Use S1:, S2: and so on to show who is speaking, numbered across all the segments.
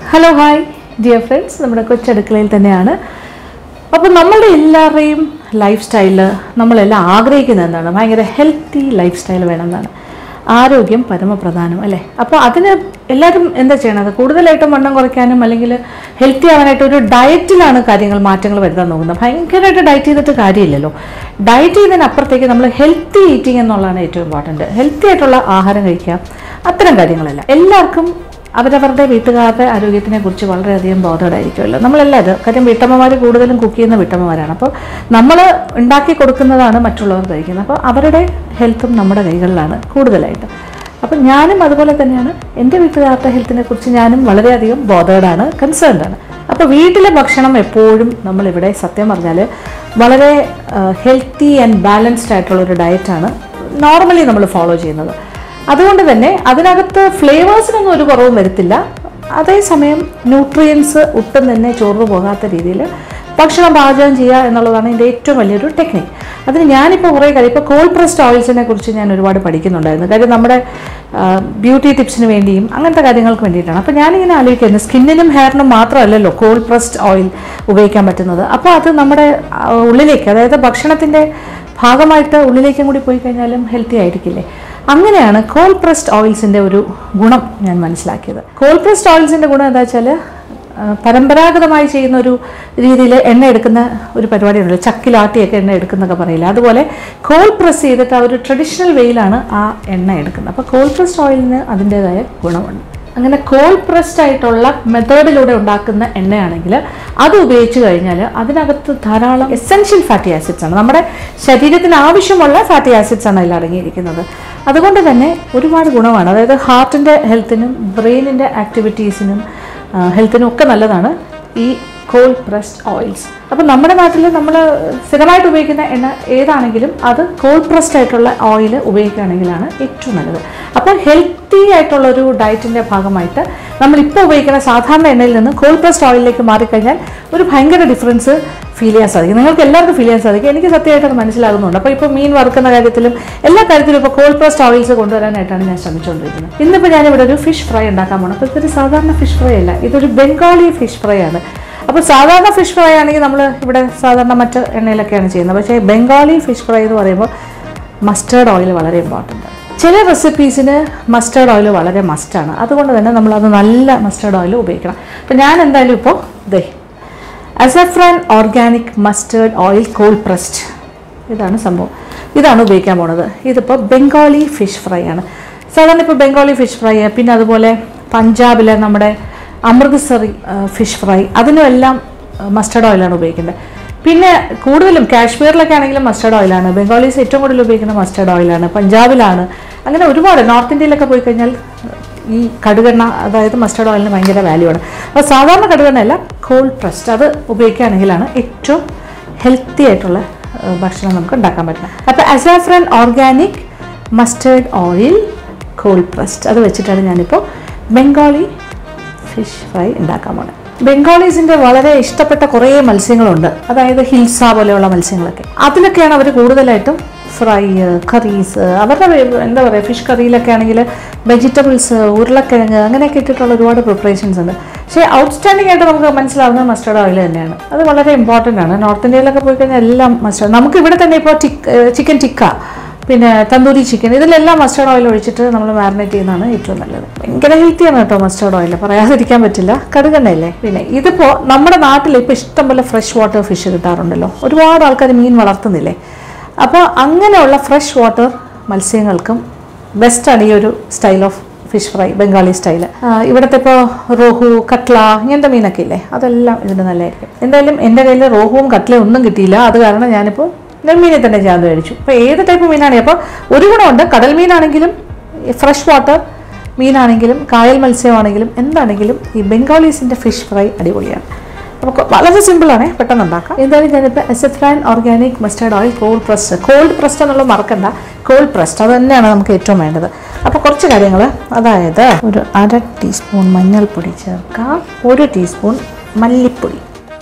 S1: hello hi dear friends നമ്മുടെ കൊച്ചടുക്കളയിൽ തന്നെയാണ് അപ്പോൾ നമ്മളുടെ എല്ലാവരുടെയും ലൈഫ് സ്റ്റൈല് നമ്മളെല്ലാം ആഗ്രഹിക്കുന്നത് എന്താണ് ഭയങ്കര ഹെൽത്തി ലൈഫ് സ്റ്റൈൽ വേണമെന്നാണ് ആരോഗ്യം പരമപ്രധാനം അല്ലേ അപ്പോൾ അതിന് എല്ലാവരും എന്താ ചെയ്യണത് കൂടുതലായിട്ടും വണ്ണം കുറയ്ക്കാനും അല്ലെങ്കിൽ ഹെൽത്തി ആവാനായിട്ട് ഒരു ഡയറ്റിലാണ് കാര്യങ്ങൾ മാറ്റങ്ങൾ വരുത്താൻ നോക്കുന്നത് ഭയങ്കരമായിട്ട് ഡയറ്റ് ചെയ്തിട്ട് കാര്യമില്ലല്ലോ ഡയറ്റ് ചെയ്തതിനപ്പുറത്തേക്ക് നമ്മൾ ഹെൽത്തി ഈറ്റിംഗ് എന്നുള്ളതാണ് ഏറ്റവും ഇമ്പോർട്ടൻറ്റ് ഹെൽത്തി ആയിട്ടുള്ള ആഹാരം കഴിക്കുക അത്തരം കാര്യങ്ങളല്ല എല്ലാവർക്കും അവരവരുടെ വീട്ടുകാരുടെ ആരോഗ്യത്തിനെ കുറിച്ച് വളരെയധികം ബോധവടായിരിക്കുമല്ലോ നമ്മളെല്ലാവരും കാര്യം വീട്ടമ്മമാർ കൂടുതലും കുക്ക് ചെയ്യുന്ന വീട്ടമ്മമാരാണ് അപ്പോൾ നമ്മൾ ഉണ്ടാക്കി കൊടുക്കുന്നതാണ് മറ്റുള്ളവർ കഴിക്കുന്നത് അപ്പോൾ അവരുടെ ഹെൽത്തും നമ്മുടെ കൈകളിലാണ് കൂടുതലായിട്ട് അപ്പം ഞാനും അതുപോലെ തന്നെയാണ് എൻ്റെ വീട്ടുകാരുടെ ഹെൽത്തിനെ കുറിച്ച് ഞാനും വളരെയധികം ബോധവടാണ് കൺസേൺഡ് ആണ് അപ്പോൾ വീട്ടിലെ ഭക്ഷണം എപ്പോഴും നമ്മളിവിടെ സത്യം പറഞ്ഞാൽ വളരെ ഹെൽത്തി ആൻഡ് ബാലൻസ്ഡ് ആയിട്ടുള്ള ഒരു ഡയറ്റാണ് നോർമലി നമ്മൾ ഫോളോ ചെയ്യുന്നത് അതുകൊണ്ട് തന്നെ അതിനകത്ത് ഫ്ലേവേഴ്സിനൊന്നും ഒരു കുറവും വരത്തില്ല അതേസമയം ന്യൂട്രിയൻസ് ഒട്ടും തന്നെ ചോർന്നു പോകാത്ത രീതിയിൽ ഭക്ഷണം പാചകം ചെയ്യുക എന്നുള്ളതാണ് എൻ്റെ ഏറ്റവും വലിയൊരു ടെക്നിക്ക് അതിന് ഞാനിപ്പോൾ കുറേ കാര്യം ഇപ്പോൾ കോൾഡ് പ്രസ്ഡ് ഓയിൽസിനെ കുറിച്ച് ഞാൻ ഒരുപാട് പഠിക്കുന്നുണ്ടായിരുന്നു കാര്യം നമ്മുടെ ബ്യൂട്ടി ടിപ്സിന് വേണ്ടിയും അങ്ങനത്തെ കാര്യങ്ങൾക്ക് വേണ്ടിയിട്ടാണ് അപ്പോൾ ഞാനിങ്ങനെ ആലോചിക്കുന്നത് സ്കിന്നിനും ഹെയറിനും മാത്രമല്ലല്ലോ കോൾഡ് പ്രസ്ഡ് ഓയിൽ ഉപയോഗിക്കാൻ പറ്റുന്നത് അപ്പോൾ അത് നമ്മുടെ ആ, ഉള്ളിലേക്ക് അതായത് ഭക്ഷണത്തിൻ്റെ ഭാഗമായിട്ട് ഉള്ളിലേക്കും കൂടി പോയി കഴിഞ്ഞാലും ഹെൽത്തി ആയിരിക്കില്ലേ അങ്ങനെയാണ് കോൾ പ്രസ്ഡ് ഓയിൽസിൻ്റെ ഒരു ഗുണം ഞാൻ മനസ്സിലാക്കിയത് കോൾ പ്രസ്ഡ് ഓയിൽസിൻ്റെ ഗുണം എന്താ വെച്ചാൽ പരമ്പരാഗതമായി ചെയ്യുന്ന ഒരു രീതിയിൽ എണ്ണ എടുക്കുന്ന ഒരു പരിപാടിയുണ്ടല്ലോ ചക്കിലാട്ടിയൊക്കെ എണ്ണ എടുക്കുന്നൊക്കെ പറയില്ല അതുപോലെ കോൾ പ്രസ് ചെയ്തിട്ട് ആ ഒരു ട്രഡീഷണൽ വേയിലാണ് ആ എണ്ണ എടുക്കുന്നത് അപ്പോൾ കോൾ പ്രസ്ഡ് ഓയിലിന് അതിൻ്റേതായ ഗുണമുണ്ട് അങ്ങനെ കോൾ പ്രസ്ഡ് ആയിട്ടുള്ള മെത്തേഡിലൂടെ ഉണ്ടാക്കുന്ന എണ്ണയാണെങ്കിൽ അത് ഉപയോഗിച്ച് കഴിഞ്ഞാൽ അതിനകത്ത് ധാരാളം എസെൻഷ്യൽ ഫാറ്റി ആസിഡ്സ് ആണ് നമ്മുടെ ശരീരത്തിന് ആവശ്യമുള്ള ഫാറ്റി ആസിഡ്സ് ആണ് അതിൽ അടങ്ങിയിരിക്കുന്നത് അതുകൊണ്ട് തന്നെ ഒരുപാട് ഗുണമാണ് അതായത് ഹാർട്ടിൻ്റെ ഹെൽത്തിനും ബ്രെയിനിൻ്റെ ആക്ടിവിറ്റീസിനും ഹെൽത്തിനും ഒക്കെ നല്ലതാണ് ഈ കോൾ പ്രസ്ഡ് ഓയിൽസ് അപ്പോൾ നമ്മുടെ നാട്ടിൽ നമ്മൾ സ്ഥിരമായിട്ട് ഉപയോഗിക്കുന്ന എണ്ണ ഏതാണെങ്കിലും അത് കോൾ പ്രസ്ഡ് ആയിട്ടുള്ള ഓയിൽ ഉപയോഗിക്കുകയാണെങ്കിലാണ് ഏറ്റവും നല്ലത് അപ്പോൾ ഹെൽത്തി ആയിട്ടുള്ള ഒരു ഡയറ്റിൻ്റെ ഭാഗമായിട്ട് നമ്മൾ ഇപ്പോൾ ഉപയോഗിക്കുന്ന സാധാരണ എണ്ണയിൽ നിന്ന് കോൾ പ്രസ്ഡ് ഓയിലിലേക്ക് മാറിക്കഴിഞ്ഞാൽ ഒരു ഭയങ്കര ഡിഫറൻസ് ഫീൽ ചെയ്യാൻ സാധിക്കും നിങ്ങൾക്ക് എല്ലാവർക്കും ഫീൽ ചെയ്യാൻ സാധിക്കും എനിക്ക് സത്യമായിട്ട് അത് മനസ്സിലാകുന്നുണ്ട് അപ്പോൾ ഇപ്പോൾ മീൻ വറുക്കുന്ന കാര്യത്തിലും എല്ലാ കാര്യത്തിലും ഇപ്പോൾ കോൾ പ്രസ്ഡ് ഓയിൽസ് കൊണ്ടുവരാനായിട്ടാണ് ഞാൻ ശ്രമിച്ചുകൊണ്ടിരിക്കുന്നത് ഇന്നിപ്പോൾ ഞാനിവിടെ ഒരു ഫിഷ് ഫ്രൈ ഉണ്ടാക്കാൻ പോകണം അപ്പോൾ ഇതൊരു സാധാരണ ഫിഷ് ഫ്രൈ അല്ല ഇതൊരു ബംഗാളി ഫിഷ് ഫ്രൈ ആണ് അപ്പോൾ സാധാരണ ഫിഷ് ഫ്രൈ ആണെങ്കിൽ നമ്മൾ ഇവിടെ സാധാരണ മറ്റ് എണ്ണയിലൊക്കെയാണ് ചെയ്യുന്നത് പക്ഷേ ബംഗാളി ഫിഷ് ഫ്രൈ എന്ന് പറയുമ്പോൾ മസ്റ്റേർഡ് ഓയിൽ വളരെ ഇമ്പോർട്ടൻ്റ് ആണ് ചില റെസിപ്പീസിന് മസ്റ്റേർഡ് ഓയിൽ വളരെ മസ്റ്റാണ് അതുകൊണ്ട് തന്നെ നമ്മളത് നല്ല മസ്റ്റേർഡ് ഓയിൽ ഉപയോഗിക്കണം അപ്പോൾ ഞാൻ എന്തായാലും ഇപ്പോൾ ദേ Asafran organic mustard oil cold pressed ഇതാണ് സംഭവം ഇതാണ് ഉപയോഗിക്കാൻ പോണത് ഇതിപ്പോൾ ബംഗാളി ഫിഷ് ഫ്രൈ ആണ് സാധാരണ ഇപ്പോൾ ബംഗാളി ഫിഷ് ഫ്രൈ പിന്നെ അതുപോലെ പഞ്ചാബിലെ നമ്മുടെ അമൃത്സറി ഫിഷ് ഫ്രൈ അതിനുമെല്ലാം മസ്റ്റേർഡ് ഓയിലാണ് ഉപയോഗിക്കുന്നത് പിന്നെ കൂടുതലും കാശ്മീരിലൊക്കെ ആണെങ്കിലും മസ്റ്റേർഡ് ഓയിലാണ് ബംഗാളീസ് ഏറ്റവും കൂടുതൽ ഉപയോഗിക്കുന്ന മസ്റ്റേർഡ് ഓയിലാണ് പഞ്ചാബിലാണ് അങ്ങനെ ഒരുപാട് നോർത്ത് ഇന്ത്യയിലൊക്കെ പോയി കഴിഞ്ഞാൽ ഈ കടുകെണ്ണ അതായത് മസ്റ്റേർഡ് ഓയിലിന് ഭയങ്കര വാല്യൂ ആണ് അപ്പോൾ സാധാരണ കടുകെണ്ണയല്ല കോൾഡ് പ്രസ്ഡ് അത് ഉപയോഗിക്കുകയാണെങ്കിലാണ് ഏറ്റവും ഹെൽത്തി ആയിട്ടുള്ള ഏഹ്, ഭക്ഷണം നമുക്ക് ഉണ്ടാക്കാൻ പറ്റുന്നത് അപ്പോൾ Asafran organic mustard oil cold pressed അത് വെച്ചിട്ടാണ് ഞാനിപ്പോൾ ബംഗാളി ഫിഷ് ഫ്രൈ ഉണ്ടാക്കാൻ പോണത് ബംഗാളീസിൻ്റെ വളരെ ഇഷ്ടപ്പെട്ട കുറേ മത്സ്യങ്ങളുണ്ട് അതായത് ഹിൽസ പോലെയുള്ള മത്സ്യങ്ങളൊക്കെ അതിലൊക്കെയാണ് അവർ കൂടുതലായിട്ടും ഫ്രൈ കറീസ് അവരുടെ വേ- എന്താ പറയുക ഫിഷ് കറിയിലൊക്കെ ആണെങ്കിൽ വെജിറ്റബിൾസ് ഉരുളക്കിഴങ്ങ് അങ്ങനെയൊക്കെ ഇട്ടിട്ടുള്ള ഒരുപാട് പ്രിപ്പറേഷൻസ് ഉണ്ട് പക്ഷേ ഔട്ട്സ്റ്റാൻഡിംഗ് ആയിട്ട് നമുക്ക് മനസ്സിലാവുന്നത് മസ്റ്റേർഡ് ഓയിൽ തന്നെയാണ് അത് വളരെ ഇമ്പോർട്ടൻ്റ് ആണ് നോർത്ത് ഇന്ത്യയിലൊക്കെ പോയി കഴിഞ്ഞാൽ എല്ലാം മസ്റ്റേർഡ് നമുക്ക് ഇവിടെ തന്നെ ഇപ്പോൾ ചിക്കൻ ടിക്ക പിന്നെ തന്തൂരി ചിക്കൻ ഇതിലെല്ലാം മസ്റ്റേർഡ് ഓയിൽ ഒഴിച്ചിട്ട് നമ്മൾ മാരിനേറ്റ് ചെയ്യുന്നതാണ് ഏറ്റവും നല്ലത് ഭയങ്കര ഹെൽത്തിയാണ് കേട്ടോ മസ്റ്റേർഡ് ഓയിൽ പറയാതിരിക്കാൻ പറ്റില്ല കടുകണ്ണയല്ലേ പിന്നെ ഇതിപ്പോൾ നമ്മുടെ നാട്ടിൽ ഇപ്പോൾ ഇഷ്ടംപോലെ ഫ്രഷ് വാട്ടർ ഫിഷ് കിട്ടാറുണ്ടല്ലോ ഒരുപാട് ആൾക്കാർ മീൻ വളർത്തുന്നില്ലേ അപ്പോൾ അങ്ങനെയുള്ള ഫ്രഷ് വാട്ടർ മത്സ്യങ്ങൾക്കും ബെസ്റ്റാണ് ഈ ഒരു style of fish fry Bengali style ഇവിടുത്തെ ഇപ്പോൾ റോഹു കട്ട്ല ഇങ്ങനത്തെ മീനൊക്കെ ഇല്ലേ അതെല്ലാം ഇതിന് നല്ലതായിരിക്കും എന്തായാലും എൻ്റെ കയ്യിൽ റോഹുവും കട്ട്ലയും ഒന്നും കിട്ടിയില്ല അത് കാരണം ഞാനിപ്പോൾ നെൽമീനെ തന്നെ ഞാൻ മേടിച്ചു അപ്പോൾ ഏത് ടൈപ്പ് മീനാണെങ്കിൽ അപ്പോൾ ഒരു ഗുണമുണ്ട് കടൽ മീനാണെങ്കിലും ഫ്രഷ് വാട്ടർ മീനാണെങ്കിലും കായൽ മത്സ്യമാണെങ്കിലും എന്താണെങ്കിലും ഈ ബംഗാളീസിൻ്റെ ഫിഷ് ഫ്രൈ അടിപൊളിയാണ് നമുക്ക് വളരെ സിമ്പിളാണ് പെട്ടെന്ന് ഉണ്ടാക്കാം എന്തായാലും ഞാനിപ്പോൾ Asafran organic mustard oil cold pressed cold pressed എന്നുള്ളത് മറക്കണ്ട കോൾഡ് പ്രസ്ഡ് അത് തന്നെയാണ് നമുക്ക് ഏറ്റവും വേണ്ടത് അപ്പോൾ കുറച്ച് കാര്യങ്ങൾ അതായത് ഒരു അര ടീസ്പൂൺ മഞ്ഞൾപ്പൊടി ചേർക്കാം ഒരു ടീസ്പൂൺ മല്ലിപ്പൊടി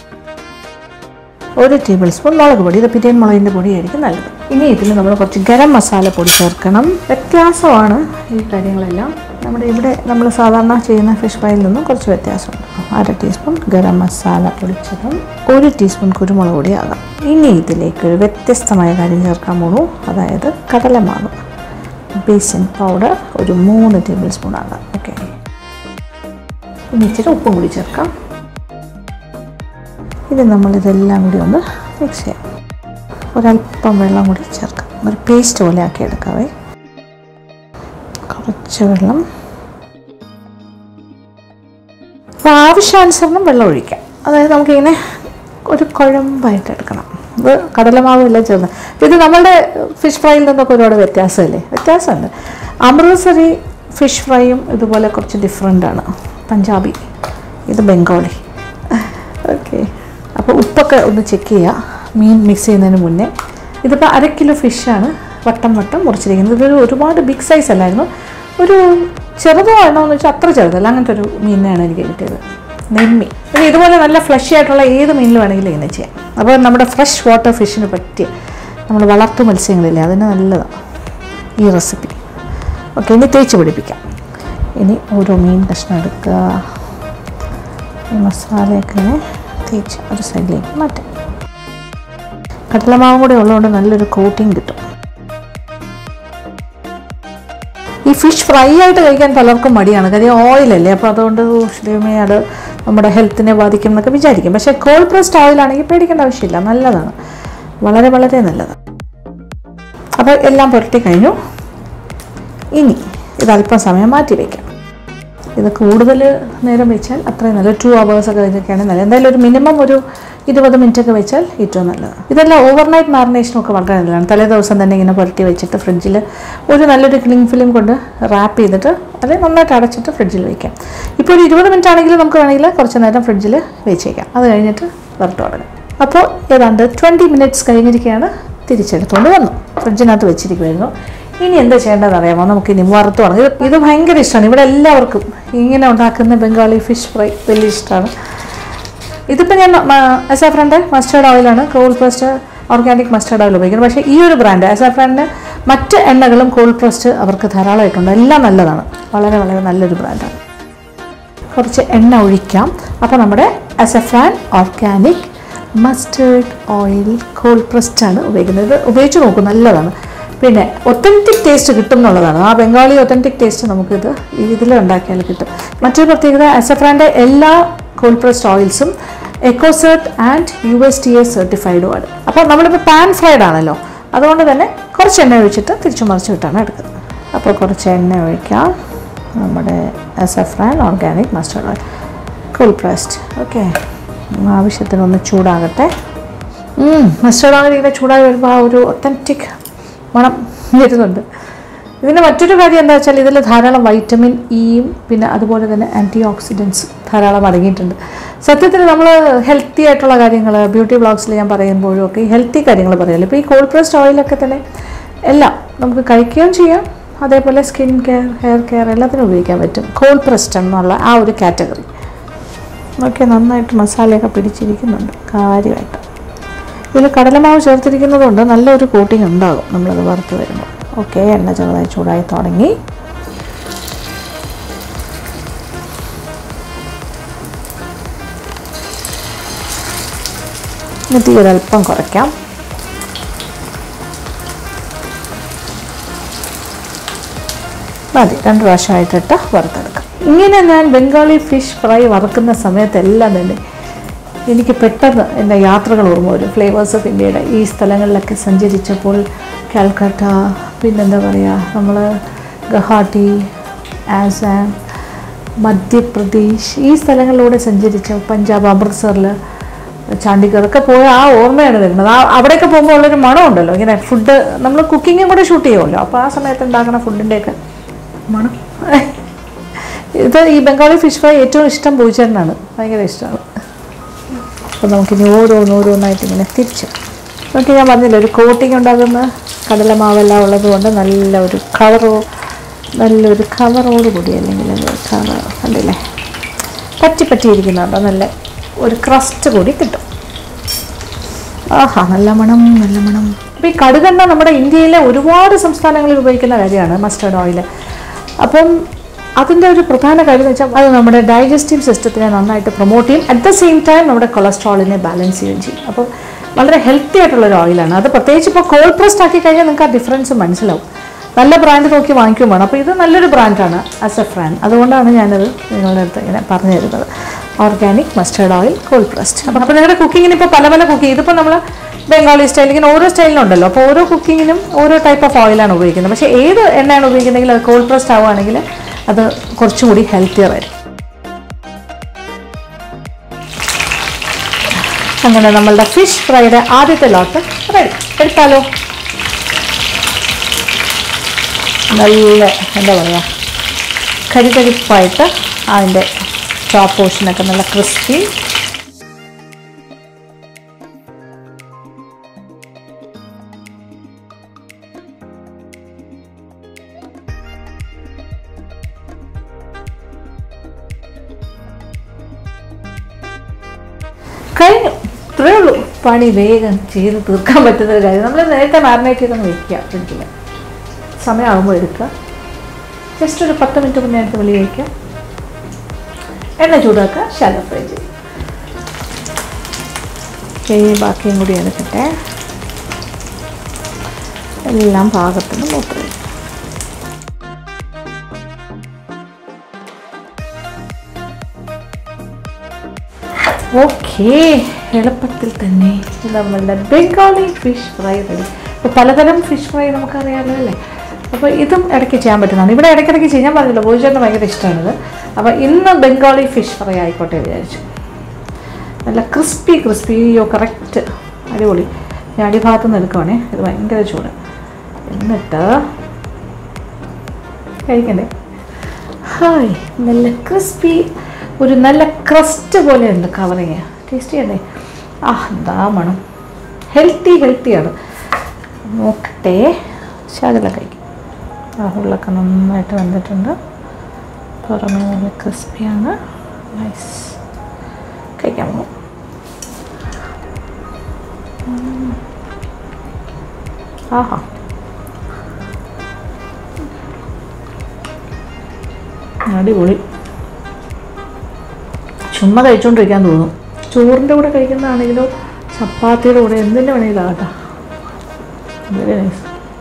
S1: ഒരു ടേബിൾ സ്പൂൺ മുളക് പൊടി ഇത് പിരിയൻ മുളകിൻ്റെ പൊടിയായിരിക്കും നല്ലത് ഇനി ഇതിൽ നമ്മൾ കുറച്ച് ഗരം മസാല പൊടി ചേർക്കണം വ്യത്യാസമാണ് ഈ കാര്യങ്ങളെല്ലാം നമ്മുടെ ഇവിടെ നമ്മൾ സാധാരണ ചെയ്യുന്ന ഫിഷ് ഫ്രൈയിൽ നിന്നും കുറച്ച് വ്യത്യാസമുണ്ട് അര ടീസ്പൂൺ ഗരം മസാല പൊടിച്ചതും ഒരു ടീസ്പൂൺ കുരുമുളക് പൊടി ആകാം ഇനി ഇതിലേക്ക് ഒരു വ്യത്യസ്തമായ കാര്യം ചേർക്കാൻ പോണു അതായത് കടലമാവ് ബേസിൻ പൗഡർ ഒരു മൂന്ന് ടേബിൾ സ്പൂൺ ആകാം ഓക്കെ ഇനി ഇച്ചിരി ഉപ്പും കൂടി ചേർക്കാം ഇത് നമ്മളിതെല്ലാം കൂടി ഒന്ന് മിക്സ് ചെയ്യാം ഒരല്പം വെള്ളം കൂടി ചേർക്കാം ഒരു പേസ്റ്റ് പോലെ ആക്കി എടുക്കാവേ കുറച്ച് വെള്ളം അപ്പോൾ ആവശ്യാനുസരണം വെള്ളം ഒഴിക്കാം അതായത് നമുക്കിങ്ങനെ ഒരു കുഴമ്പായിട്ട് എടുക്കണം ഇത് കടലമാവ് എല്ലാം ചേർന്ന് ഇത് നമ്മളുടെ ഫിഷ് ഫ്രൈയിൽ നിന്നൊക്കെ ഒരുപാട് വ്യത്യാസമല്ലേ വ്യത്യാസമുണ്ട് അമൃതസരി ഫിഷ് ഫ്രൈയും ഇതുപോലെ കുറച്ച് ഡിഫറെൻ്റ് ആണ് പഞ്ചാബി ഇത് ബംഗാളി ഓക്കെ അപ്പോൾ ഉപ്പൊക്കെ ഒന്ന് ചെക്ക് ചെയ്യുക മീൻ മിക്സ് ചെയ്യുന്നതിന് മുന്നേ ഇതിപ്പോൾ അര കിലോ ഫിഷാണ് വട്ടം വട്ടം മുറിച്ചിരിക്കുന്നത് ഇതൊരു ഒരുപാട് ബിഗ് സൈസ് അല്ലായിരുന്നു ഒരു ചെറുതോ ആണോ എന്ന് വെച്ചാൽ അത്ര ചെറുതല്ല അങ്ങനത്തെ ഒരു മീനിനെയാണ് എനിക്ക് കിട്ടിയത് നെമ്മി പിന്നെ ഇതുപോലെ നല്ല ഫ്ലഷ് ആയിട്ടുള്ള ഏത് മീനിൽ വേണമെങ്കിലും ഇങ്ങനെ ചെയ്യാം അപ്പോൾ നമ്മുടെ ഫ്രഷ് വാട്ടർ ഫിഷിന് പറ്റിയ നമ്മൾ വളർത്തു മത്സ്യങ്ങളില്ലേ അതിന് നല്ലതാണ് ഈ റെസിപ്പി ഓക്കെ ഇനി തേച്ച് പിടിപ്പിക്കാം ഇനി ഓരോ മീൻ കഷ്ണം എടുക്കുക ഈ മസാലയൊക്കെ ഇങ്ങനെ തേച്ച് ഒരു സൈഡിലേക്ക് മാറ്റാം കടലമാവും കൂടെ ഉള്ളതുകൊണ്ട് നല്ലൊരു കോട്ടിങ് കിട്ടും ഈ ഫിഷ് ഫ്രൈ ആയിട്ട് കഴിക്കാൻ പലർക്കും മടിയാണ് കാര്യം ഓയിലല്ലേ അപ്പോൾ അതുകൊണ്ട് ദൈവമേ അത് നമ്മുടെ ഹെൽത്തിനെ ബാധിക്കും എന്നൊക്കെ വിചാരിക്കും പക്ഷേ കോൾഡ് പ്രസ്ഡ് ഓയിലാണെങ്കിൽ പേടിക്കേണ്ട ആവശ്യമില്ല നല്ലതാണ് വളരെ വളരെ നല്ലതാണ് അപ്പോൾ എല്ലാം പുരട്ടി കഴിഞ്ഞു ഇനി ഇത് അല്പം സമയം മാറ്റി വയ്ക്കാം ഇത് കൂടുതൽ നേരം വെച്ചാൽ അത്രയും നല്ല ടു അവേഴ്സ് ഒക്കെ കഴിഞ്ഞൊക്കെയാണ് നല്ലത് എന്തായാലും ഒരു മിനിമം ഒരു ഇരുപത് മിനിറ്റ് ഒക്കെ വെച്ചാൽ ഏറ്റവും നല്ലത് ഇതെല്ലാം ഓവർനൈറ്റ് മാറിനേഷനും ഒക്കെ വളരെ നല്ലതാണ് തലേ ദിവസം തന്നെ ഇങ്ങനെ പുരട്ടി വെച്ചിട്ട് ഫ്രിഡ്ജിൽ ഒരു നല്ലൊരു ക്ലിങ് ഫിലിം കൊണ്ട് റാപ്പ് ചെയ്തിട്ട് അത് നന്നായിട്ട് അടച്ചിട്ട് ഫ്രിഡ്ജിൽ വയ്ക്കാം ഇപ്പോൾ ഒരു ഇരുപത് മിനിറ്റ് ആണെങ്കിലും നമുക്ക് വേണമെങ്കിൽ കുറച്ച് നേരം ഫ്രിഡ്ജിൽ വെച്ചേക്കാം അത് കഴിഞ്ഞിട്ട് വറുത്ത് തുടങ്ങാം അപ്പോൾ ഏതാണ്ട് ട്വൻറ്റി മിനിറ്റ്സ് കഴിഞ്ഞിരിക്കുകയാണ് തിരിച്ചെടുത്തുകൊണ്ട് വന്നു ഫ്രിഡ്ജിനകത്ത് വെച്ചിരിക്കുമായിരുന്നു ഇനി എന്താ ചെയ്യേണ്ടതെന്ന് അറിയാമോ നമുക്ക് ഇനി വറുത്ത് തുടങ്ങാം ഇത് ഇത് ഭയങ്കര ഇഷ്ടമാണ് ഇവിടെ എല്ലാവർക്കും ഇങ്ങനെ ഉണ്ടാക്കുന്ന ബംഗാളി ഫിഷ് ഫ്രൈ വലിയ ഇഷ്ടമാണ് ഇതിപ്പോൾ ഞാൻ അസാഫ്രൻ്റെ മസ്റ്റേർഡ് ഓയിലാണ് cold pressed organic mustard oil ഉപയോഗിക്കുന്നത് പക്ഷേ ഈ ഒരു ബ്രാൻഡ് അസാഫ്രൻ്റെ മറ്റ് എണ്ണകളും കോൾഡ് പ്രസ്ഡ് അവർക്ക് ധാരാളമായിട്ടുണ്ട് എല്ലാം നല്ലതാണ് വളരെ വളരെ നല്ലൊരു ബ്രാൻഡാണ് കുറച്ച് എണ്ണ ഒഴിക്കാം അപ്പോൾ നമ്മുടെ Asafran organic mustard oil cold pressed ആണ് ഉപയോഗിക്കുന്നത് ഇത് ഉപയോഗിച്ച് നോക്കും നല്ലതാണ് പിന്നെ ഒത്തൻറ്റിക് ടേസ്റ്റ് കിട്ടും എന്നുള്ളതാണ് ആ ബംഗാളി ഒത്തൻറ്റിക് ടേസ്റ്റ് നമുക്കിത് ഇതിൽ ഉണ്ടാക്കിയാൽ കിട്ടും മറ്റൊരു പ്രത്യേകത അസഫ്രാൻ്റെ എല്ലാ കോൾഡ് പ്രസ്ഡ് ഓയിൽസും Ecocert and U S T A സർട്ടിഫൈഡുമാണ് അപ്പോൾ നമ്മളിപ്പോൾ പാൻ ഫ്രൈഡ് ആണല്ലോ അതുകൊണ്ട് തന്നെ കുറച്ച് എണ്ണ ഒഴിച്ചിട്ട് തിരിച്ചു മറിച്ച് വിട്ടാണ് എടുക്കുന്നത് അപ്പോൾ കുറച്ച് എണ്ണ ഒഴിക്കാം നമ്മുടെ Safran organic mustard oil cold pressed okay ആവശ്യത്തിനൊന്ന് ചൂടാകട്ടെ മസ്റ്റർഡ് ഓയിൽ ഇങ്ങനെ ചൂടായി വരുമ്പോൾ ആ ഒരു ഒത്തൻറ്റിക് മണം വരുന്നുണ്ട് ഇതിൻ്റെ മറ്റൊരു കാര്യം എന്താ വെച്ചാൽ ഇതിൽ ധാരാളം വൈറ്റമിൻ ഇയും പിന്നെ അതുപോലെ തന്നെ ആൻറ്റി ഓക്സിഡൻസ് ധാരാളം അടങ്ങിയിട്ടുണ്ട് സത്യത്തിൽ നമ്മൾ ഹെൽത്തി ആയിട്ടുള്ള കാര്യങ്ങൾ ബ്യൂട്ടി ബ്ലോഗ്സിൽ ഞാൻ പറയുമ്പോഴും ഒക്കെ ഈ ഹെൽത്തി കാര്യങ്ങൾ പറയുമല്ലോ ഇപ്പോൾ ഈ കോൾഡ് പ്രസ്ഡ് ഓയിലൊക്കെ തന്നെ എല്ലാം നമുക്ക് കഴിക്കുകയും ചെയ്യാം അതേപോലെ സ്കിൻ കെയർ ഹെയർ കെയർ എല്ലാത്തിനും ഉപയോഗിക്കാൻ പറ്റും കോൾഡ് പ്രസ്ഡ് എന്നുള്ള ആ ഒരു കാറ്റഗറി ഓക്കെ നന്നായിട്ട് മസാലയൊക്കെ പിടിച്ചിരിക്കുന്നുണ്ട് കാര്യമായിട്ട് ഇതിൽ കടലമാവ് ചേർത്തിരിക്കുന്നതുകൊണ്ട് നല്ലൊരു കോട്ടിങ് ഉണ്ടാകും നമ്മളത് വറുത്ത് വരുമ്പോൾ ഓക്കെ എണ്ണ ചെറുതായി ചൂടായി തുടങ്ങി തീ ഒരല്പം കുറയ്ക്കാം മതി രണ്ട് പ്രാവശ്യമായിട്ടിട്ട് വറുത്തെടുക്കാം ഇങ്ങനെ ഞാൻ ബംഗാളി ഫിഷ് ഫ്രൈ വറുക്കുന്ന സമയത്തെല്ലാം തന്നെ എനിക്ക് പെട്ടെന്ന് എൻ്റെ യാത്രകൾ ഓർമ്മ വരും ഫ്ലേവേഴ്സ് ഓഫ് ഇന്ത്യയുടെ ഈ സ്ഥലങ്ങളിലൊക്കെ സഞ്ചരിച്ചപ്പോൾ കാൽക്കട്ട പിന്നെന്താ പറയുക നമ്മൾ ഗുവാഹട്ടി ആസാം മധ്യപ്രദേശ് ഈ സ്ഥലങ്ങളിലൂടെ സഞ്ചരിച്ച പഞ്ചാബ് അമൃത്സറിൽ ചണ്ഡീഗഡ് ഒക്കെ പോയ ആ ഓർമ്മയാണ് വരുന്നത് ആ അവിടെയൊക്കെ പോകുമ്പോൾ ഉള്ളൊരു മണമുണ്ടല്ലോ ഇങ്ങനെ ഫുഡ് നമ്മൾ കുക്കിങ്ങും കൂടെ ഷൂട്ട് ചെയ്യുമല്ലോ അപ്പോൾ ആ സമയത്ത് ഉണ്ടാക്കുന്ന ഫുഡിൻ്റെയൊക്കെ മണം ഇത് ഈ ബംഗാളി ഫിഷ് ഫ്രൈ ഏറ്റവും ഇഷ്ടം പൂച്ചേരനാണ് ഭയങ്കര ഇഷ്ടമാണ് അപ്പോൾ നമുക്കിനി ഓരോന്നോരോന്നായിട്ട് ഇങ്ങനെ തിരിച്ച് നമുക്ക് ഞാൻ പറഞ്ഞില്ല ഒരു കോട്ടിങ് ഉണ്ടാകുന്ന കടലമാവെല്ലാം ഉള്ളത് കൊണ്ട് നല്ല ഒരു കളറോ നല്ലൊരു കവറോട് കൂടി അല്ലെങ്കിൽ അത് കവർ കണ്ടില്ലേ പറ്റി പറ്റിയിരിക്കുന്നുണ്ടോ നല്ല ഒരു ക്രസ്റ്റ് കൂടി കിട്ടും ആഹാ നല്ല മണം നല്ല മണം അപ്പോൾ ഈ കടുകെണ്ണ നമ്മുടെ ഇന്ത്യയിലെ ഒരുപാട് സംസ്ഥാനങ്ങളിൽ ഉപയോഗിക്കുന്ന കാര്യമാണ് മസ്റ്റേർഡ് ഓയിൽ അപ്പം അതിൻ്റെ ഒരു പ്രധാന കാര്യം എന്ന് വെച്ചാൽ അത് നമ്മുടെ ഡൈജസ്റ്റീവ് സിസ്റ്റത്തിനെ നന്നായിട്ട് പ്രൊമോട്ട് ചെയ്യും അറ്റ് ദ സെയിം ടൈം നമ്മുടെ കൊളസ്ട്രോളിനെ ബാലൻസ് ചെയ്യുകയും ചെയ്യും അപ്പോൾ വളരെ ഹെൽത്തി ആയിട്ടുള്ള ഒരു ഓയിലാണ് അത് പ്രത്യേകിച്ച് ഇപ്പോൾ കോൾഡ് പ്രസ്ഡ് ആക്കി കഴിഞ്ഞാൽ നിങ്ങൾക്ക് ആ ഡിഫറൻസ് മനസ്സിലാവും നല്ല ബ്രാൻഡ് നോക്കി വാങ്ങിക്കും വേണം അപ്പോൾ ഇത് നല്ലൊരു ബ്രാൻഡാണ് അസഫ്രാൻ അതുകൊണ്ടാണ് ഞാനത് നിങ്ങളുടെ അടുത്ത് ഇങ്ങനെ പറഞ്ഞു തരുന്നത് organic mustard oil cold pressed അപ്പോൾ അപ്പോൾ നിങ്ങളുടെ കുക്കിങ്ങിന് ഇപ്പോൾ പല പല കുക്കിംഗ് ഇതിപ്പോൾ നമ്മൾ ബംഗാളി സ്റ്റൈൽ ഇങ്ങനെ ഓരോ സ്റ്റൈലിനുണ്ടല്ലോ അപ്പോൾ ഓരോ കുക്കിങ്ങിനും ഓരോ ടൈപ്പ് ഓഫ് ഓയിലാണ് ഉപയോഗിക്കുന്നത് പക്ഷേ ഏത് എണ്ണയാണ് ഉപയോഗിക്കുന്നതെങ്കിൽ അത് കോൾഡ് പ്രസ്ഡ് ആവുകയാണെങ്കിൽ അത് കുറച്ചും കൂടി ഹെൽത്തിയർ ആയിരിക്കും അങ്ങനെ നമ്മളുടെ ഫിഷ് ഫ്രൈയുടെ ആദ്യത്തെ ലോട്ട് റെഡി എടുത്താലോ നല്ല എന്താ പറയുക കരികരിപ്പായിട്ട് അതിൻ്റെ ടോപ്പ് പോർഷനൊക്കെ നല്ല ക്രിസ്പി കഴിഞ്ഞു ഇത്രയേ ഉള്ളൂ പണി വേഗം ചെയ്ത് തീർക്കാൻ പറ്റുന്ന ഒരു കാര്യം നമ്മൾ നേരത്തെ മാറിനേറ്റ് ചെയ്തൊന്ന് വെക്കുക ഫ്രിഡ്ജിൽ സമയമാകുമ്പോൾ എടുക്കുക ജസ്റ്റ് ഒരു പത്ത് മിനിറ്റ് മുന്നേ എടുത്ത് വെളി വയ്ക്കുക എണ്ണ ചൂടാക്കുക ശാലോ ഫ്രൈ ചെയ്യും ഓക്കേ, ബാക്കിയും കൂടി എടുക്കട്ടെ എല്ലാം പാകത്തിന് മൂത്രം ഓക്കേ എളുപ്പത്തിൽ തന്നെ നമ്മളുടെ ബംഗാളി ഫിഷ് ഫ്രൈ റെഡി അപ്പോൾ പലതരം ഫിഷ് ഫ്രൈ നമുക്കറിയാമല്ലോ അല്ലേ അപ്പോൾ ഇതും ഇടയ്ക്ക് ചെയ്യാൻ പറ്റുന്നതാണ് ഇവിടെ ഇടയ്ക്കിടയ്ക്ക് ചെയ്യാൻ പറഞ്ഞല്ലോ ഭോജനം ഭയങ്കര ഇഷ്ടമാണിത് അപ്പോൾ ഇന്ന് ബംഗാളി ഫിഷ് ഫ്രൈ ആയിക്കോട്ടെ വിചാരിച്ചു നല്ല ക്രിസ്പി ക്രിസ്പി അയ്യോ കറക്റ്റ് അടിപൊളി ഞാൻ അടിഭാഗത്ത് നിന്ന് എടുക്കുവാണേ ഇത് ഭയങ്കര ചൂട് എന്നിട്ട് കഴിക്കണ്ടേ ഹായ് നല്ല ക്രിസ്പി ഒരു നല്ല ക്രസ്റ്റ് പോലെ ഉണ്ട് കവറിങ് ടേസ്റ്റ് ചെയ്യണ്ടേ ആ എന്താ മണം ഹെൽത്തി ഹെൽത്തിയാണ് നോക്കട്ടെ ശകല കഴിക്കും ആ ഉള്ളൊക്കെ നന്നായിട്ട് വന്നിട്ടുണ്ട് പുറമേ നല്ല ക്രിസ്പിയാണ് നൈസ് കഴിക്കാൻ പോകും ആഹാ അടിപൊളി ചുമ്മാ കഴിച്ചുകൊണ്ടിരിക്കാൻ തോന്നും ചോറിൻ്റെ കൂടെ കഴിക്കുന്നതാണെങ്കിലോ ചപ്പാത്തിയുടെ കൂടെ എന്തിൻ്റെ വേണമെങ്കിലും ആകട്ടെ വെരി നൈസ്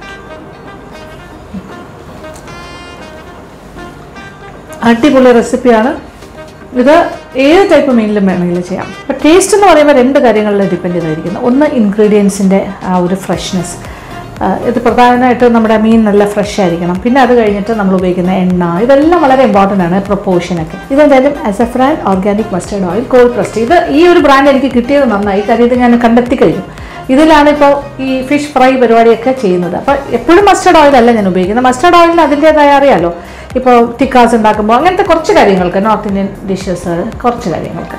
S1: അടിപൊളി റെസിപ്പിയാണ് ഇത് ഏത് ടൈപ്പ് മീനിലും വേണമെങ്കിലും ചെയ്യാം അപ്പോൾ ടേസ്റ്റ് എന്ന് പറയുമ്പോൾ രണ്ട് കാര്യങ്ങളിൽ ഡിപ്പെൻഡ് ചെയ്തായിരിക്കുന്നു ഒന്ന് ഇൻഗ്രീഡിയൻസിൻ്റെ ആ ഒരു ഫ്രഷ്നെസ് ഇത് പ്രധാനമായിട്ട് നമ്മുടെ മീൻ നല്ല ഫ്രഷ് ആയിരിക്കണം പിന്നെ അത് കഴിഞ്ഞിട്ട് നമ്മൾ ഉപയോഗിക്കുന്ന എണ്ണ ഇതെല്ലാം വളരെ ഇമ്പോർട്ടൻ്റ് ആണ് പ്രൊപ്പോർഷനൊക്കെ ഇതെന്തായാലും Asafran organic mustard oil cold pressed ഇത് ഈ ഒരു ബ്രാൻഡ് എനിക്ക് കിട്ടിയത് നന്നായി കാര്യം ഇത് ഞാൻ കണ്ടെത്തി കഴിഞ്ഞു ഇതിലാണ് ഇപ്പോൾ ഈ ഫിഷ് ഫ്രൈ പരിപാടിയൊക്കെ ചെയ്യുന്നത് അപ്പോൾ എപ്പോഴും മസ്റ്റേർഡ് ഓയിൽ അല്ല ഞാൻ ഉപയോഗിക്കുന്നത് മസ്റ്റേർഡ് ഓയിലിന് അതിൻ്റേതായ അറിയാലോ ഇപ്പോൾ ടിക്കാസ് ഉണ്ടാക്കുമ്പോൾ അങ്ങനത്തെ കുറച്ച് കാര്യങ്ങൾക്ക് നോർത്ത് ഇന്ത്യൻ ഡിഷസ് കുറച്ച് കാര്യങ്ങൾക്ക്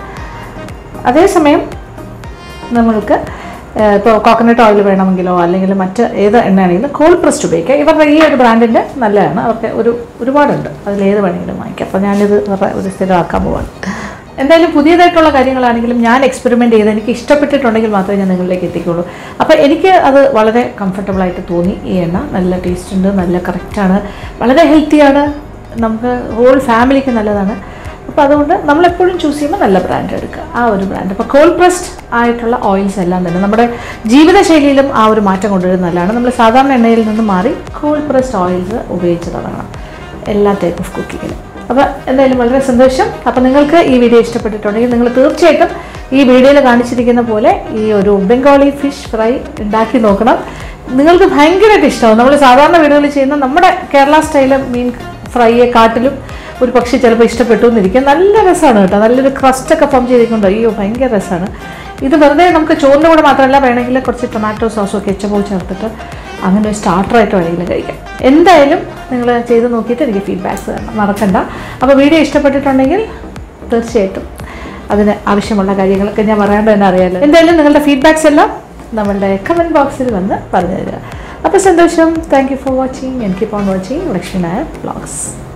S1: അതേസമയം നമ്മൾക്ക് ഇപ്പോൾ കോക്കനട്ട് ഓയിൽ വേണമെങ്കിലോ അല്ലെങ്കിൽ മറ്റ് ഏത് എണ്ണയാണെങ്കിലും കോൾഡ് പ്രസ്റ്റ് ഉപയോഗിക്കുക ഇവരുടെ ഈ ഒരു ബ്രാൻഡിൻ്റെ നല്ലതാണ് അവർക്ക് ഒരു ഒരുപാടുണ്ട് അതിൽ ഏത് വേണമെങ്കിലും വാങ്ങിക്കാം അപ്പോൾ ഞാനിത് ഇവരുടെ ഒരു സ്ഥിരമാക്കാൻ പോവാണ് എന്തായാലും പുതിയതായിട്ടുള്ള കാര്യങ്ങളാണെങ്കിലും ഞാൻ എക്സ്പെരിമെൻ്റ് ചെയ്ത് എനിക്ക് ഇഷ്ടപ്പെട്ടിട്ടുണ്ടെങ്കിൽ മാത്രമേ ഞാൻ നിങ്ങളിലേക്ക് എത്തിക്കുള്ളൂ അപ്പോൾ എനിക്ക് അത് വളരെ കംഫർട്ടബിളായിട്ട് തോന്നി ഈ എണ്ണ നല്ല ടേസ്റ്റ് ഉണ്ട് നല്ല കറക്റ്റാണ് വളരെ ഹെൽത്തിയാണ് നമുക്ക് ഹോൾ ഫാമിലിക്ക് നല്ലതാണ് അപ്പോൾ അതുകൊണ്ട് നമ്മളെപ്പോഴും ചൂസ് ചെയ്യുമ്പോൾ നല്ല ബ്രാൻഡ് എടുക്കുക ആ ഒരു ബ്രാൻഡ് അപ്പോൾ കോൾഡ് പ്രസ്ഡ് ആയിട്ടുള്ള ഓയിൽസ് എല്ലാം തന്നെ നമ്മുടെ ജീവിതശൈലിയിലും ആ ഒരു മാറ്റം കൊണ്ടുവരുന്നത് നല്ലതാണ് നമ്മൾ സാധാരണ എണ്ണയിൽ നിന്ന് മാറി കോൾഡ് പ്രസ്ഡ് ഓയിൽസ് ഉപയോഗിച്ച് തുടങ്ങണം എല്ലാ ടൈപ്പ് ഓഫ് കുക്കിങ്ങിലും അപ്പോൾ എന്തായാലും വളരെ സന്തോഷം അപ്പോൾ നിങ്ങൾക്ക് ഈ വീഡിയോ ഇഷ്ടപ്പെട്ടിട്ടുണ്ടെങ്കിൽ നിങ്ങൾ തീർച്ചയായിട്ടും ഈ വീഡിയോയിൽ കാണിച്ചിരിക്കുന്ന പോലെ ഈ ഒരു ബംഗാളി ഫിഷ് ഫ്രൈ ഉണ്ടാക്കി നോക്കണം നിങ്ങൾക്ക് ഭയങ്കരമായിട്ട് ഇഷ്ടമാവും നമ്മൾ സാധാരണ വീടുകളിൽ ചെയ്യുന്ന നമ്മുടെ കേരള സ്റ്റൈല് മീൻ ഫ്രൈയെ കാട്ടിലും ഒരു പക്ഷേ ചിലപ്പോൾ ഇഷ്ടപ്പെട്ടു എന്നിരിക്കും നല്ല രസമാണ് കേട്ടോ നല്ലൊരു ക്രസ്റ്റൊക്കെ ഫോം ചെയ്തിട്ടുണ്ട് അയ്യോ ഭയങ്കര രസമാണ് ഇത് വെറുതെ നമുക്ക് ചോറിൻ്റെ കൂടെ മാത്രമല്ല വേണമെങ്കിൽ കുറച്ച് ടൊമാറ്റോ സോസോ കെച്ചപ്പോ ചേർത്തിട്ട് അങ്ങനെ ഒരു സ്റ്റാർട്ടറായിട്ട് വേണമെങ്കിലും കഴിക്കാം എന്തായാലും നിങ്ങൾ ചെയ്ത് നോക്കിയിട്ട് എനിക്ക് ഫീഡ്ബാക്ക്സ് തരണം മറക്കണ്ട അപ്പോൾ വീഡിയോ ഇഷ്ടപ്പെട്ടിട്ടുണ്ടെങ്കിൽ തീർച്ചയായിട്ടും അതിന് ആവശ്യമുള്ള കാര്യങ്ങളൊക്കെ ഞാൻ പറയാണ്ട് തന്നെ അറിയാമല്ലോ എന്തായാലും നിങ്ങളുടെ ഫീഡ്ബാക്സ് എല്ലാം നമ്മളുടെ കമൻറ്റ് ബോക്സിൽ വന്ന് പറഞ്ഞു തരിക അപ്പോൾ സന്തോഷം thank you for watching and keep on watching Lakshmi Nair vlogs